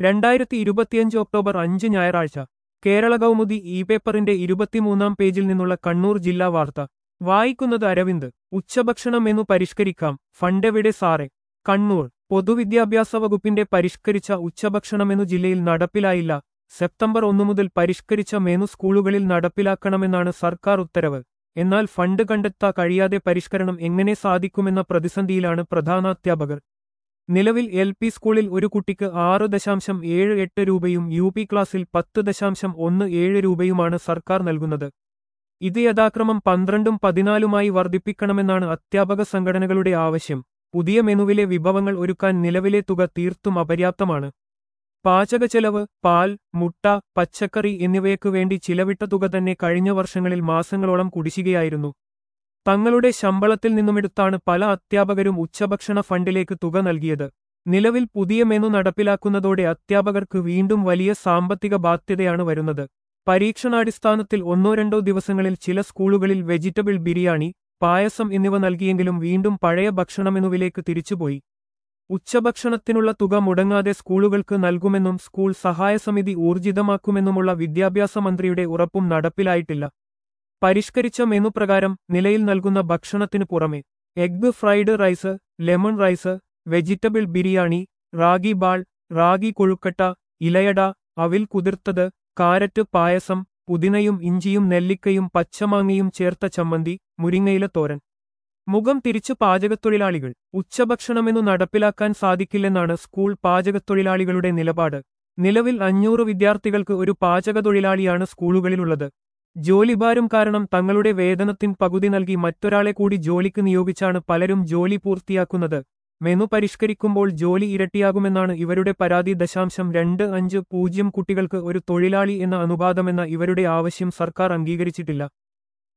രണ്ടായിരത്തി ഇരുപത്തിയഞ്ച് ഒക്ടോബർ അഞ്ച് ഞായറാഴ്ച കേരള കൗമുദി ഇ പേപ്പറിന്റെ ഇരുപത്തിമൂന്നാം പേജിൽ നിന്നുള്ള കണ്ണൂർ ജില്ലാ വാർത്ത വായിക്കുന്നത് അരവിന്ദ് ഉച്ചഭക്ഷണം മെനു പരിഷ്കരിക്കാം ഫണ്ടെവിടെ സാറെ കണ്ണൂർ പൊതുവിദ്യാഭ്യാസ വകുപ്പിന്റെ പരിഷ്കരിച്ച ഉച്ചഭക്ഷണമെന്നു ജില്ലയിൽ നടപ്പിലായില്ല സെപ്റ്റംബർ ഒന്നു മുതൽ പരിഷ്കരിച്ച മെനു സ്കൂളുകളിൽ നടപ്പിലാക്കണമെന്നാണ് സർക്കാർ ഉത്തരവ് എന്നാൽ ഫണ്ട് കണ്ടെത്താ കഴിയാതെ പരിഷ്കരണം എങ്ങനെ സാധിക്കുമെന്ന പ്രതിസന്ധിയിലാണ് പ്രധാനാധ്യാപകർ നിലവിൽ എൽ പി സ്കൂളിൽ ഒരു കുട്ടിക്ക് ആറ് ദശാംശം ഏഴ് എട്ട് രൂപയും യു പി ക്ലാസ്സിൽ പത്ത് ദശാംശം ഒന്ന് ഏഴ് രൂപയുമാണ് സർക്കാർ നൽകുന്നത് ഇത് യഥാക്രമം പന്ത്രണ്ടും പതിനാലുമായി വർദ്ധിപ്പിക്കണമെന്നാണ് അധ്യാപക സംഘടനകളുടെ ആവശ്യം പുതിയ മെനുവിലെ വിഭവങ്ങൾ ഒരുക്കാൻ നിലവിലെ തുക തീർത്തും അപര്യാപ്തമാണ് പാചകച്ചെലവ് പാൽ മുട്ട പച്ചക്കറി എന്നിവയ്ക്കു വേണ്ടി ചിലവിട്ട തുക തന്നെ കഴിഞ്ഞ വർഷങ്ങളിൽ മാസങ്ങളോളം കുടിശ്ശികയായിരുന്നു തങ്ങളുടെ ശമ്പളത്തിൽ നിന്നുമെടുത്താണ് പല അധ്യാപകരും ഉച്ചഭക്ഷണ ഫണ്ടിലേക്ക് തുക നൽകിയത് നിലവിൽ പുതിയ മെനു നടപ്പിലാക്കുന്നതോടെ അധ്യാപകർക്ക് വീണ്ടും വലിയ സാമ്പത്തിക ബാധ്യതയാണ് വരുന്നത് പരീക്ഷണാടിസ്ഥാനത്തിൽ ഒന്നോ രണ്ടോ ദിവസങ്ങളിൽ ചില സ്കൂളുകളിൽ വെജിറ്റബിൾ ബിരിയാണി പായസം എന്നിവ നൽകിയെങ്കിലും വീണ്ടും പഴയ ഭക്ഷണമെനുവിലേക്ക് തിരിച്ചുപോയി ഉച്ചഭക്ഷണത്തിനുള്ള തുക മുടങ്ങാതെ സ്കൂളുകൾക്ക് നൽകുമെന്നും സ്കൂൾ സഹായസമിതി ഊർജിതമാക്കുമെന്നുമുള്ള വിദ്യാഭ്യാസ മന്ത്രിയുടെ ഉറപ്പും നടപ്പിലായിട്ടില്ല പരിഷ്കരിച്ച മെനു പ്രകാരം നിലയിൽ നൽകുന്ന ഭക്ഷണത്തിനു പുറമെ egg fried rice lemon rice vegetable biryani ragi ball ragi കൊഴുക്കട്ട ഇലയട അവിൽ കുതിർത്തത് കാരറ്റ് പായസം പുതിനയും ഇഞ്ചിയും നെല്ലിക്കയും പച്ചമാങ്ങയും ചേർത്ത ചമ്മന്തി മുരിങ്ങയില തോരൻ മുഖം തിരിച്ചു പാചകത്തൊഴിലാളികൾ ഉച്ചഭക്ഷണമെന്നു നടപ്പിലാക്കാൻ സാധിക്കില്ലെന്നാണ് സ്കൂൾ പാചകത്തൊഴിലാളികളുടെ നിലപാട് നിലവിൽ അഞ്ഞൂറ് വിദ്യാർത്ഥികൾക്ക് ഒരു പാചകത്തൊഴിലാളിയാണ് സ്കൂളുകളിലുള്ളത് ജോലിഭാരം കാരണം തങ്ങളുടെ വേതനത്തിൻ പകുതി നൽകി മറ്റൊരാളെ കൂടി ജോലിക്ക് നിയോഗിച്ചാണ് പലരും ജോലി പൂർത്തിയാക്കുന്നത് മെനു പരിഷ്കരിക്കുമ്പോൾ ജോലി ഇരട്ടിയാകുമെന്നാണ് ഇവരുടെ പരാതി ദശാംശം രണ്ട് അഞ്ച് പൂജ്യം കുട്ടികൾക്ക് ഒരു തൊഴിലാളി എന്ന അനുപാതമെന്ന ഇവരുടെ ആവശ്യം സർക്കാർ അംഗീകരിച്ചിട്ടില്ല